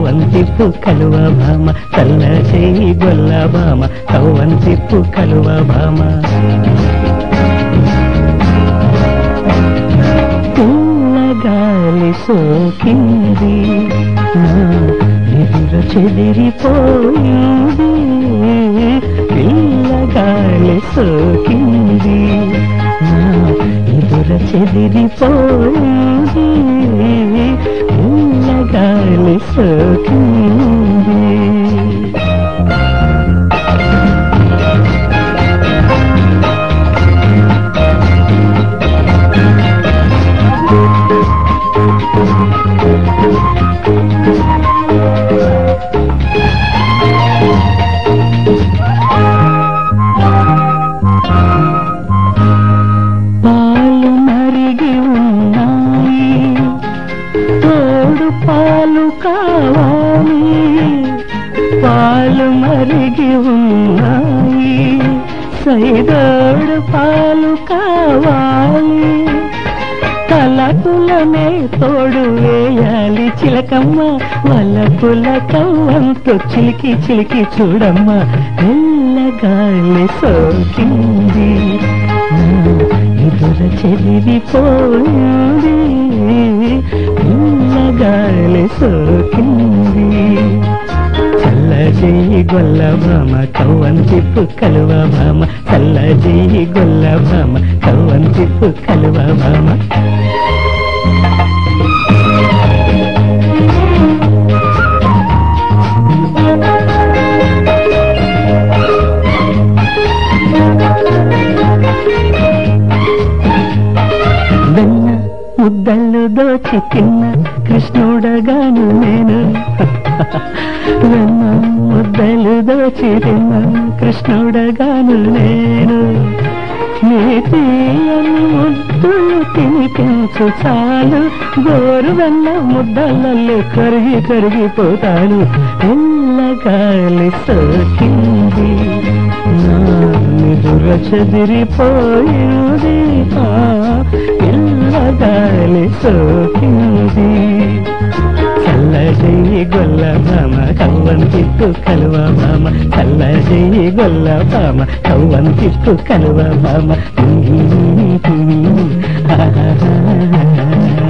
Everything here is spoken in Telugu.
కవ్వంతిప్పు కలువ భామ చల్ల చేయి గొల్ల భామ కవ్వంతిప్పు కలువ భామ పిల్లగాలి సోకింది నా ఎదుర చెదిరిపోయింది పిల్లగాలి సోకింది నా ఎదుర చెదిరిపోయింది పిల్లగాలి సోకింది పాలు మరిగి ఉన్నాయి తోడు పాలు కావాలి పాలు మరిగి ఉన్నాయి సైదోడు పాలు కావాలి తలకులనే తోడు వేయాలి చిలకమ్మ వలపుల కవ్వంతో చిలికి చిలికి చూడమ్మ తెల్లగాలి సోకింది ఎదుర చెదిరిపోయింది తెల్లగాలి సోకింది చల్లజేయి గొల్ల భామ కవ్వంతిప్పు కలువ భామ చల్లజేయి గొల్ల భామ కవ్వంతిప్పు కలువ భామ వెన్న ముద్దలు దోచి తిన్న కృష్ణుడగాను నేను వెన్న ముద్దలు దోచి తిన్న కృష్ణుడగాను నేను నీ తీయని ముద్దులు తినిపించు చాలు గోరు వెన్న ముద్దలలో కరిగి కరిగిపోతాను ఎల్లగాలి సోకింది నా నిదుర చెదిరిపోయింది ఆ ఎల్లగాలి సోకింది చల్లజేయి గొల్ల భామ కవ్వంతిట్టు కలువ భామ చల్లజేయి గొల్ల భామ కవ్వంతిట్టు కలువ భామ ఆహా